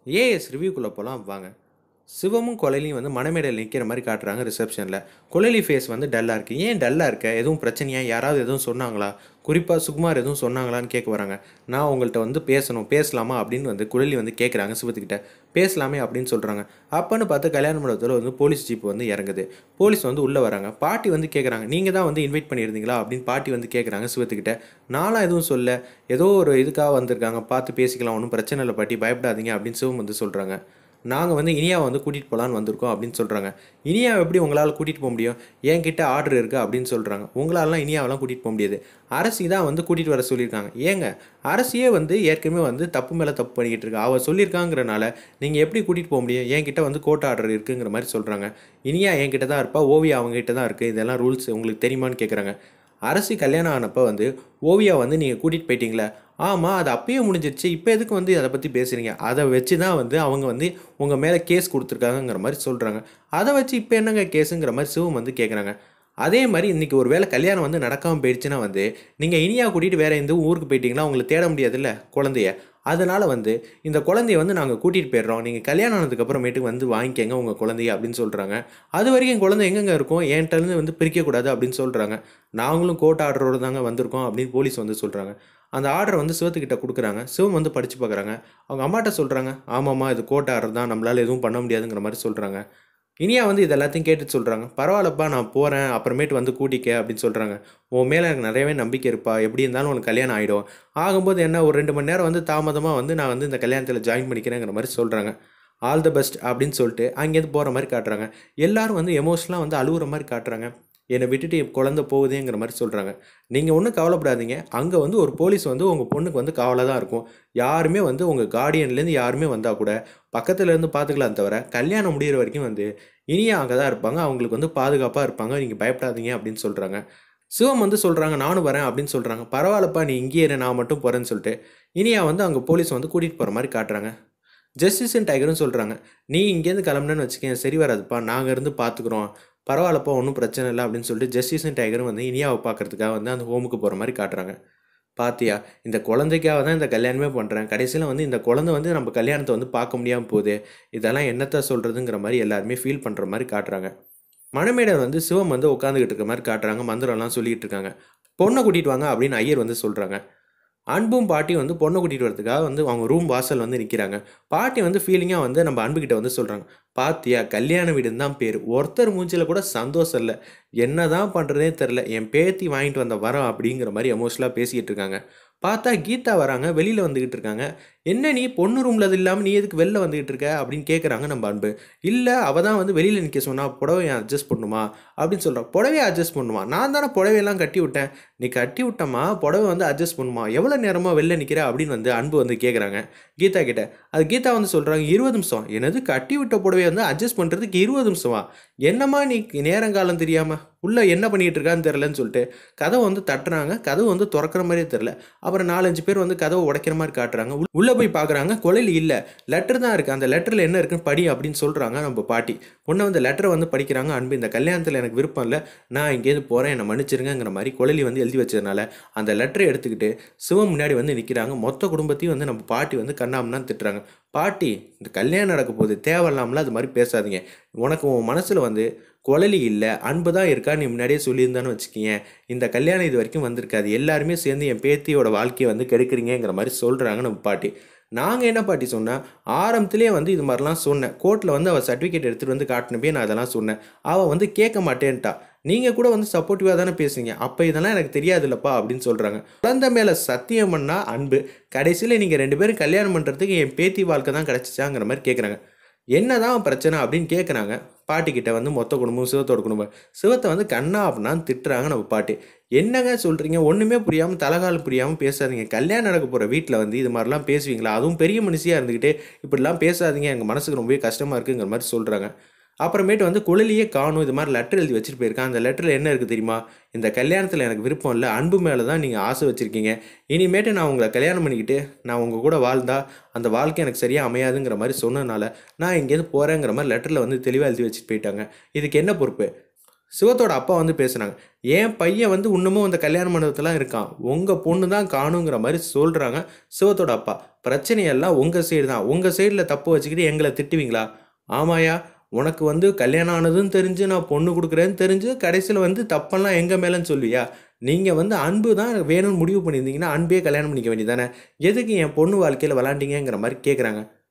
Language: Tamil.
ஏஎஸ் ரிவ்யூக்குள்ளே போகலாம் வாங்க சிவமும் கொலையிலையும் வந்து மணமேடையில் நிற்கிற மாதிரி காட்டுறாங்க ரிசப்ஷனில் கொலைலி ஃபேஸ் வந்து டல்லாக இருக்குது ஏன் டல்லாக இருக்க எதுவும் பிரச்சனையா யாராவது எதுவும் சொன்னாங்களா குறிப்பாக சுகுமார் எதுவும் சொன்னாங்களான்னு கேட்க வராங்க நான் உங்கள்கிட்ட வந்து பேசணும் பேசலாமா அப்படின்னு வந்து குழலி வந்து கேட்குறாங்க சிவத்துக்கிட்ட பேசலாமே அப்படின்னு சொல்கிறாங்க அப்பன்னு பார்த்து கல்யாண மண்டபத்தில் வந்து போலீஸ் ஜீப் வந்து இறங்குது போலீஸ் வந்து உள்ளே வராங்க பாட்டி வந்து கேட்குறாங்க நீங்கள் தான் வந்து இன்வைட் பண்ணியிருந்தீங்களா அப்படின்னு பாட்டி வந்து கேட்குறாங்க சிவத்துக்கிட்ட நான்லாம் எதுவும் சொல்ல ஏதோ ஒரு இதுக்காக வந்திருக்காங்க பார்த்து பேசிக்கலாம் ஒன்றும் பிரச்சனை இல்லை பாட்டி பயப்படாதீங்க அப்படின்னு சிவம் வந்து சொல்கிறாங்க நாங்கள் வந்து இனியாவை வந்து கூட்டிகிட்டு போகலான்னு வந்திருக்கோம் அப்படின்னு சொல்கிறாங்க இனியாவை எப்படி உங்களால் கூட்டிகிட்டு போக முடியும் என்கிட்ட ஆர்டர் இருக்குது அப்படின்னு சொல்கிறாங்க உங்களாலாம் இனியாவெல்லாம் கூட்டிகிட்டு போக முடியாது அரசி தான் வந்து கூட்டிகிட்டு வர சொல்லியிருக்காங்க ஏங்க அரசியே வந்து ஏற்கனவே வந்து தப்பு மேலே தப்பு பண்ணிக்கிட்டு இருக்கா அவள் சொல்லியிருக்காங்கிறனால நீங்கள் எப்படி கூட்டிகிட்டு போக முடியும் என்கிட்ட வந்து கோர்ட் ஆர்டர் இருக்குங்கிற மாதிரி சொல்கிறாங்க இனியா என்கிட்ட தான் இருப்பா ஓவியா அவங்ககிட்ட தான் இருக்குது இதெல்லாம் ரூல்ஸ் உங்களுக்கு தெரியுமான்னு கேட்குறாங்க அரசி கல்யாணம் ஆனப்போ வந்து ஓவியா வந்து நீங்கள் கூட்டிகிட்டு போயிட்டீங்களே ஆமாம் அது அப்பயே முடிஞ்சிருச்சு இப்போ எதுக்கு வந்து அதை பற்றி பேசுகிறீங்க அதை வச்சு தான் வந்து அவங்க வந்து உங்கள் மேலே கேஸ் கொடுத்துருக்காங்கங்கிற மாதிரி சொல்கிறாங்க அதை வச்சு இப்போ என்னங்க கேஸுங்கிற மாதிரி சிவம் வந்து கேட்குறாங்க அதே மாதிரி இன்றைக்கி ஒரு வேளை கல்யாணம் வந்து நடக்காமல் போயிடுச்சுன்னா வந்து நீங்கள் இனியா கூட்டிகிட்டு வேறு எந்த ஊருக்கு போயிட்டீங்கன்னா உங்களுக்கு தேட முடியாதுல்ல குழந்தைய அதனால் வந்து இந்த குழந்தைய வந்து நாங்கள் கூட்டிகிட்டு போயிடுறோம் நீங்கள் கல்யாணம் ஆனதுக்கப்புறமேட்டுக்கு வந்து வாங்கிக்கங்க உங்கள் குழந்தைய அப்படின்னு சொல்கிறாங்க அது வரைக்கும் என் குழந்தை எங்கெங்கே இருக்கும் என்கிட்டருந்து வந்து பிரிக்கக்கூடாது அப்படின்னு சொல்கிறாங்க நாங்களும் கோர்ட் ஆர்டரோடு தாங்க வந்திருக்கோம் அப்படின்னு போலீஸ் வந்து சொல்கிறாங்க அந்த ஆர்டர் வந்து சிவத்துக்கிட்ட கொடுக்குறாங்க சிவம் வந்து படித்து பார்க்குறாங்க அவங்க அம்மாட்ட சொல்கிறாங்க ஆமாம்மா இது கோர்ட் ஆர்டர் தான் நம்மளால் எதுவும் பண்ண முடியாதுங்கிற மாதிரி சொல்கிறாங்க இனியா வந்து இது எல்லாத்தையும் கேட்டுட்டு சொல்கிறாங்க பரவாயில்லப்பா நான் போகிறேன் அப்புறமேட்டு வந்து கூட்டிக்க அப்படின்னு சொல்கிறாங்க உன் மேலே எனக்கு நிறையவே நம்பிக்கை இருப்பா எப்படி இருந்தாலும் உனக்கு கல்யாணம் ஆகிடும் ஆகும்போது என்ன ஒரு ரெண்டு மணி நேரம் வந்து தாமதமாக வந்து நான் வந்து இந்த கல்யாணத்தில் ஜாயின் பண்ணிக்கிறேங்கிற மாதிரி சொல்கிறாங்க ஆல் த பெஸ்ட் அப்படின்னு சொல்லிட்டு அங்கேருந்து போகிற மாதிரி காட்டுறாங்க எல்லாரும் வந்து எமோஷனலாக வந்து அழுகுற மாதிரி காட்டுறாங்க என்னை விட்டுட்டு என் குழந்தை போகுதேங்கிற மாதிரி சொல்கிறாங்க நீங்கள் ஒன்றும் கவலைப்படாதீங்க அங்கே வந்து ஒரு போலீஸ் வந்து உங்கள் பொண்ணுக்கு வந்து கவலை தான் இருக்கும் யாருமே வந்து உங்கள் கார்டியன்லேருந்து யாருமே வந்தால் கூட பக்கத்துல இருந்து பார்த்துக்கலாம் தவிர கல்யாணம் முடிகிற வரைக்கும் வந்து இனியா அங்கே தான் இருப்பாங்க அவங்களுக்கு வந்து பாதுகாப்பாக இருப்பாங்க நீங்கள் பயப்படாதீங்க அப்படின்னு சொல்கிறாங்க சிவம் வந்து சொல்கிறாங்க நானும் வரேன் அப்படின்னு சொல்கிறாங்க பரவாயில்லப்பா நீ இங்கேயே இரு, நான் மட்டும் போகிறேன்னு சொல்லிட்டு இனியா வந்து அங்கே போலீஸ் வந்து கூட்டிகிட்டு போகிற மாதிரி காட்டுறாங்க ஜஸ்டிஸ் அண்ட் டைகரும் சொல்கிறாங்க நீ இங்கேருந்து கிளம்புனேன்னு வச்சுக்கேன் சரி வராதுப்பா நாங்கள் இருந்து பார்த்துக்குறோம் பரவாயில்லப்பா ஒன்றும் பிரச்சனை இல்லை அப்படின்னு சொல்லிட்டு ஜஸ்டிஸ் அண்ட் டைகரும் வந்து இனியாவை பார்க்கறதுக்காக வந்து அந்த ஹோமுக்கு போகிற மாதிரி காட்டுறாங்க பாத்தியா இந்த குழந்தைக்காக தான் இந்த கல்யாணமே பண்ணுறேன் கடைசியில் வந்து இந்த குழந்தை வந்து நம்ம கல்யாணத்தை வந்து பார்க்க முடியாமல் போகுது இதெல்லாம் என்னத்த சொல்கிறதுங்கிற மாதிரி எல்லாருமே ஃபீல் பண்ணுற மாதிரி காட்டுறாங்க மணமேடர் வந்து சிவம் வந்து உட்காந்துக்கிட்டு இருக்க மாதிரி காட்டுறாங்க மந்திரம்லாம் சொல்லிக்கிட்டு இருக்காங்க பொண்ணை கூட்டிகிட்டு வாங்க அப்படின்னு ஐயர் வந்து சொல்கிறாங்க அன்பும் பாட்டியும் வந்து பொண்ணை கூட்டிகிட்டு வரதுக்காக வந்து அவங்க ரூம் வாசல் வந்து நிற்கிறாங்க பாட்டி வந்து ஃபீலிங்காக வந்து நம்ம அன்புக்கிட்ட வந்து சொல்கிறாங்க பாத்தியா கல்யாண வீடுன்னு தான் பேர் ஒருத்தர் மூஞ்சில கூட சந்தோஷம் இல்லை என்ன தான் பண்ணுறதே தெரில என் பேத்தி வாங்கிட்டு வந்த வரோம் அப்படிங்கிற மாதிரி எமோஷனலாக பேசிக்கிட்டு இருக்காங்க பார்த்தா கீதா வராங்க வெளியில் வந்துக்கிட்டு இருக்காங்க என்ன நீ பொண்ணு ரூமில் அது இல்லாமல் நீ எதுக்கு வெளில வந்துக்கிட்டு இருக்க அப்படின்னு கேட்குறாங்க நம்ம அன்பு இல்லை அவள் தான் வந்து வெளியில் நிற்க சொன்னா புடவை அட்ஜஸ்ட் பண்ணுமா அப்படின்னு சொல்கிறான் புடவையை அட்ஜஸ்ட் பண்ணுமா நான் தானே புடவையெல்லாம் கட்டி விட்டேன் நீ கட்டி விட்டமா புடவை வந்து அட்ஜஸ்ட் பண்ணுமா எவ்வளோ நேரமாக வெளில நிற்கிற அப்படின்னு வந்து அன்பு வந்து கேட்குறாங்க கீதா கிட்ட அது கீதா வந்து சொல்கிறாங்க இருபது நிமிஷம் என்னது கட்டி விட்ட புடவையை வந்து அட்ஜஸ்ட் பண்ணுறதுக்கு இருபது நிமிஷமா என்னம்மா நீ நேரங்காலம் தெரியாமல் உள்ளே என்ன பண்ணிகிட்டு இருக்கான்னு தெரிலன்னு சொல்லிட்டு கதவை வந்து தட்டுறாங்க கதவு வந்து திறக்கிற மாதிரியே தெரில அப்புறம் நாலஞ்சு பேர் வந்து கதவை உடைக்கிற மாதிரி காட்டுறாங்க உள்ள- உள்ளே போய் பார்க்குறாங்க கொலையில் இல்லை லெட்டர் தான் இருக்குது அந்த லெட்டரில் என்ன இருக்குன்னு படி அப்படின்னு சொல்கிறாங்க நம்ம பாட்டி பொண்ணை வந்து லெட்டரை வந்து படிக்கிறாங்க அன்பு இந்த கல்யாணத்தில் எனக்கு விருப்பம் இல்லை நான் இங்கேருந்து போகிறேன் என்னை மன்னிச்சிருங்கிற மாதிரி கொலைலி வந்து எழுதி வச்சதுனால அந்த லெட்டரை எடுத்துக்கிட்டு சிவம் முன்னாடி வந்து நிற்கிறாங்க மொத்த குடும்பத்தையும் வந்து நம்ம பாட்டி வந்து கண்ணாமண்ணான்னு திட்டுறாங்க பாட்டி இந்த கல்யாணம் நடக்க போகுது தேவையில்லாமலாம் அது மாதிரி பேசாதீங்க உனக்கு உன் மனசில் வந்து குழலி இல்லை அன்பு தான் இருக்கா நீ முன்னாடியே சொல்லியிருந்தான்னு வச்சுக்கிங்க இந்த கல்யாணம் இது வரைக்கும் வந்திருக்காது எல்லாருமே சேர்ந்து என் பேத்தியோட வாழ்க்கையை வந்து கெடுக்குறீங்கிற மாதிரி சொல்கிறாங்க நம்ம பாட்டி நாங்கள் என்ன பாட்டி சொன்னேன் ஆரம்பத்திலே வந்து இது மாதிரிலாம் சொன்னேன் கோர்ட்டில் வந்து அவள் சர்டிஃபிகேட் எடுத்துகிட்டு வந்து காட்டினப்பே நான் அதெல்லாம் சொன்னேன் அவள் வந்து கேட்க மாட்டேன்ட்டா நீங்கள் கூட வந்து சப்போர்ட்டிவாக தானே பேசுங்க அப்போ இதெல்லாம் எனக்கு தெரியாதுல்லப்பா அப்படின்னு சொல்கிறாங்க குழந்தை மேலே சத்தியம் பண்ணா அன்பு கடைசியில் நீங்கள் ரெண்டு பேரும் கல்யாணம் பண்ணுறதுக்கு என் பேத்தி வாழ்க்கை தான் கிடச்சிச்சாங்கிற மாதிரி கேட்குறாங்க என்னதான் பிரச்சனை அப்படின்னு கேட்குறாங்க பாட்டிக்கிட்ட வந்து மொத்த குடும்பம் சிவத்தோட குடும்பம் சிவத்தை வந்து கண்ணா அப்படின்னான்னு திட்டுறாங்க நம்ம பாட்டி என்னங்க சொல்கிறீங்க ஒன்றுமே புரியாமல் தலகால் புரியாமல் பேசாதீங்க கல்யாணம் நடக்க போகிற வீட்டில் வந்து இது மாதிரிலாம் பேசுவீங்களா அதுவும் பெரிய மனுஷியாக இருந்துக்கிட்டு இப்படிலாம் பேசாதீங்க எங்கள் மனசுக்கு ரொம்பவே கஷ்டமாக இருக்குங்கிற மாதிரி சொல்கிறாங்க அப்புறமேட்டு வந்து குழலியே காணும் இது மாதிரி லெட்டர் எழுதி வச்சுட்டு போயிருக்கான் அந்த லெட்டரில் என்ன இருக்குது தெரியுமா இந்த கல்யாணத்தில் எனக்கு விருப்பம் இல்லை அன்பு மேலே தான் நீங்கள் ஆசை வச்சுருக்கீங்க இனிமேட்டு நான் உங்களை கல்யாணம் பண்ணிக்கிட்டு நான் உங்கள் கூட வாழ்ந்தா அந்த வாழ்க்கை எனக்கு சரியாக அமையாதுங்கிற மாதிரி சொன்னதுனால நான் இங்கேருந்து போகிறேங்கிற மாதிரி லெட்டரில் வந்து தெளிவாக எழுதி வச்சுட்டு போயிட்டாங்க இதுக்கு என்ன பொறுப்பு சிவத்தோட அப்பா வந்து பேசுனாங்க என் பையன் வந்து இன்னமும் அந்த கல்யாண மண்டபத்துலாம் இருக்கான் உங்கள் பொண்ணு தான் காணுங்கிற மாதிரி சொல்கிறாங்க சிவத்தோட அப்பா பிரச்சனையெல்லாம் உங்கள் சைடு தான் உங்கள் சைடில் தப்பு வச்சுக்கிட்டு எங்களை திட்டுவீங்களா ஆமாயா உனக்கு வந்து கல்யாணம் ஆனதுன்னு தெரிஞ்சு நான் பொண்ணு கொடுக்குறேன்னு தெரிஞ்சு கடைசியில் வந்து தப்பெல்லாம் எங்கள் மேலேன்னு சொல்லுவியா நீங்கள் வந்து அன்பு தான் வேணும்னு முடிவு பண்ணியிருந்தீங்கன்னா அன்பே கல்யாணம் பண்ணிக்க வேண்டியதானே எதுக்கு என் பொண்ணு வாழ்க்கையில் விளாண்டிங்கிற மாதிரி கேட்குறாங்க